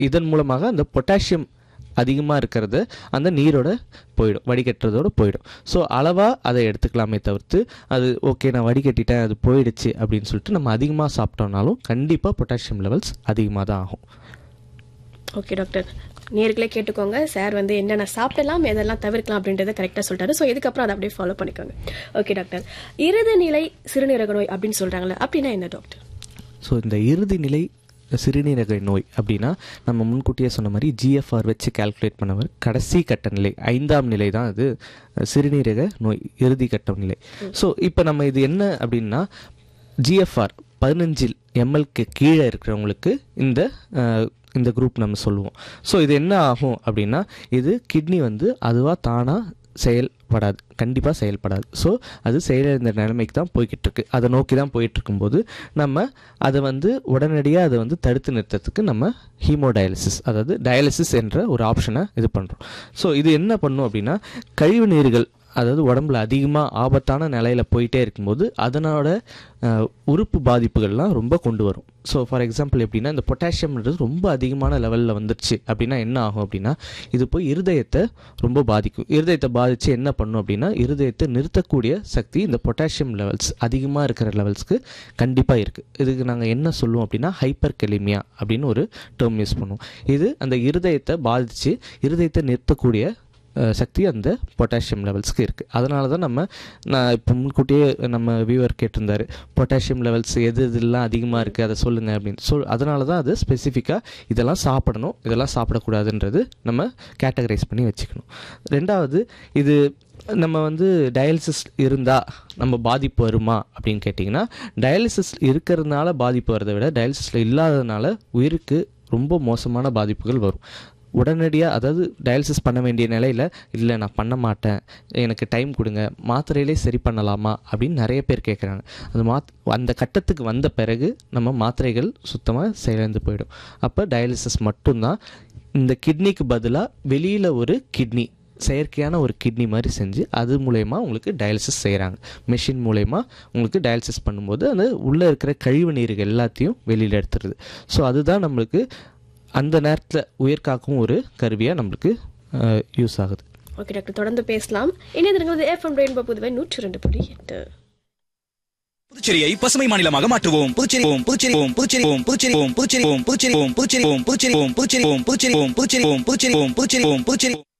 இதன் மூலமாக அந்த பொட்டாசியம் அதிகமாக இருக்கிறது அந்த நீரோட போயிடும் வடிகட்டுறதோட போயிடும் ஸோ அளவாக அதை எடுத்துக்கலாமே தவிர்த்து அது ஓகே நான் வடிகட்டிட்டேன் அது போயிடுச்சு அப்படின்னு சொல்லிட்டு நம்ம அதிகமாக சாப்பிட்டோம்னாலும் கண்டிப்பாக பொட்டாசியம் லெவல்ஸ் அதிகமாக தான் ஆகும் ஓகே டாக்டர் நேர்களே கேட்டுக்கோங்க சார் வந்து என்னென்ன சாப்பிடலாம் எதெல்லாம் தவிர்க்கலாம் அப்படின்றத கரெக்டாக சொல்லிட்டாரு ஸோ இதுக்கப்புறம் அதை அப்படியே ஃபாலோ பண்ணிக்கோங்க ஓகே டாக்டர் இறுதி நிலை சிறுநீரக நோய் அப்படின்னு சொல்றாங்களே அப்படின்னா என்ன டாக்டர் ஸோ இந்த இறுதி நிலை சிறுநீரக நோய் அப்படின்னா நம்ம முன்கூட்டியே சொன்ன மாதிரி ஜிஎஃப்ஆர் வச்சு கால்குலேட் பண்ணவர் கடைசி கட்ட நிலை ஐந்தாம் நிலை தான் அது சிறுநீரக நோய் இறுதி கட்ட நிலை ஸோ இப்போ நம்ம இது என்ன அப்படின்னா ஜிஎஃப்ஆர் பதினஞ்சில் எம்எல்க்கு கீழே இருக்கிறவங்களுக்கு இந்த அஹ், இந்த குரூப் நம்ம சொல்லுவோம் ஸோ இது என்ன ஆகும் அப்படின்னா இது கிட்னி வந்து அதுவாக தானாக செயல்படாது கண்டிப்பாக செயல்படாது ஸோ அது செயலிழந்த நிலைமைக்கு தான் போய்கிட்டு இருக்கு அதை நோக்கி தான் போயிட்டு இருக்கும்போது நம்ம அதை வந்து உடனடியாக அதை வந்து தடுத்து நிறுத்தத்துக்கு நம்ம ஹீமோடயாலிசிஸ் அதாவது டயாலிசிஸ் என்ற ஒரு ஆப்ஷனை இது பண்ணுறோம் ஸோ இது என்ன பண்ணும் அப்படின்னா கழிவு நீர்கள் அதாவது உடம்புல அதிகமாக ஆபத்தான நிலையில் போயிட்டே இருக்கும்போது அதனோட அஹ், உறுப்பு பாதிப்புகள்லாம் ரொம்ப கொண்டு வரும் ஸோ ஃபார் எக்ஸாம்பிள் எப்படின்னா இந்த பொட்டாசியம்ன்றது ரொம்ப அதிகமான லெவலில் வந்துருச்சு அப்படின்னா என்ன ஆகும் அப்படின்னா இது போய் இருதயத்தை ரொம்ப பாதிக்கும் இருதயத்தை பாதித்து என்ன பண்ணும் அப்படின்னா இருதயத்தை நிறுத்தக்கூடிய சக்தி இந்த பொட்டாசியம் லெவல்ஸ் அதிகமாக இருக்கிற லெவல்ஸ்க்கு கண்டிப்பாக இருக்குது இதுக்கு நாங்கள் என்ன சொல்லுவோம் அப்படின்னா ஹைப்பர் கெலிமியா அப்படின்னு ஒரு டேர்ம் யூஸ் பண்ணுவோம் இது அந்த இருதயத்தை பாதித்து இருதயத்தை நிறுத்தக்கூடிய அஹ், சக்தி அந்த பொட்டாசியம் லெவல்ஸ்க்கு இருக்குது அதனால தான் நம்ம நான் இப்போ முன்கூட்டியே நம்ம வியூவர் கேட்டிருந்தாரு பொட்டாசியம் லெவல்ஸ் எது இதெல்லாம் அதிகமாக இருக்குது அதை சொல்லுங்கள் அப்படின்னு சொல் அதனால தான் அது ஸ்பெசிஃபிக்காக இதெல்லாம் சாப்பிடணும் இதெல்லாம் சாப்பிடக்கூடாதுன்றது நம்ம கேட்டகரைஸ் பண்ணி வச்சுக்கணும் ரெண்டாவது இது நம்ம வந்து டயாலிசிஸ் இருந்தால் நம்ம பாதிப்பு வருமா அப்படின்னு கேட்டிங்கன்னா டயாலிசிஸ் இருக்கிறதுனால பாதிப்பு வரதை விட டயாலிசிஸில் இல்லாததுனால உயிருக்கு ரொம்ப மோசமான பாதிப்புகள் வரும் உடனடியாக அதாவது டயாலிசிஸ் பண்ண வேண்டிய நிலையில் இல்லை நான் பண்ண மாட்டேன் எனக்கு டைம் கொடுங்க மாத்திரையிலே சரி பண்ணலாமா அப்படின்னு நிறைய பேர் கேட்குறாங்க அந்த மாத் அந்த கட்டத்துக்கு வந்த பிறகு நம்ம மாத்திரைகள் சுத்தமாக செயலிழந்து போயிடும் அப்போ டயாலிசிஸ் மட்டும்தான் இந்த கிட்னிக்கு பதிலாக வெளியில் ஒரு கிட்னி செயற்கையான ஒரு கிட்னி மாதிரி செஞ்சு அது மூலயமா உங்களுக்கு டயாலிசிஸ் செய்கிறாங்க மெஷின் மூலயமா உங்களுக்கு டயாலிசிஸ் பண்ணும்போது அந்த உள்ளே இருக்கிற கழிவு நீர்கள் எல்லாத்தையும் வெளியில் எடுத்துருது ஸோ அதுதான் நம்மளுக்கு அந்த நேரத்தில் உயிர் காக்கும் ஒரு கருவியாக நம்மளுக்கு யூஸ் ஆகுது ஓகே டாக்டர் தொடர்ந்து பேசலாம் இணையதளங்கள் எஃப்எம் ரெயின்போ புதுவை நூற்றி ரெண்டு புள்ளி எட்டு புதுச்சேரியை பசுமை மாநிலமாக மாற்றுவோம் புதுச்சேரி புதுச்சேரி புதுச்சேரி புதுச்சேரி புதுச்சேரி புதுச்சேரி புதுச்சேரி புதுச்சேரி புதுச்சேரி புதுச்சேரி புதுச்சேரி புதுச்சேரி புதுச்சேரி புதுச்சேரி